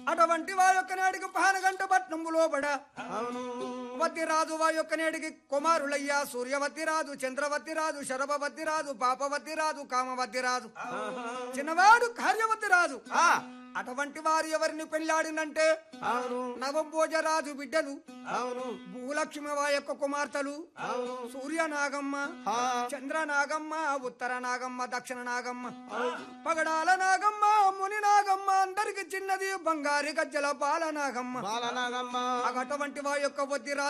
అటువంటి వా యొక్క నాడికి పానగంట పట్నంబు లోబడ అవును వతి రాజు వా యొక్క నేడికి కుమారులయ్యా సూర్యవతి రాజు చంద్రవతి రాజు శరభవతి రాజు పాపవతి రాజు కామవతి రాజు చిన్నవాడు కార్యవతి రాజు ఆ, అటువంటి వారు ఎవరిని పెళ్ళాడినంటే అవును నవంభోజరాజు బిడ్డలు అవును భూలక్ష్మి వా యొక్క కుమార్తెలు అవును సూర్య నాగమ్మ ఆ, చంద్ర నాగమ్మ ఉత్తర నాగమ్మ దక్షిణ నాగమ్మ పగడాల నాగమ్మ ముని నాగమ్మ అందరికి చిన్నది బంగారి గజ్జల పాల నాగమ్మ బాలనాగమ్మ అటువంటి వా యొక్క వద్ది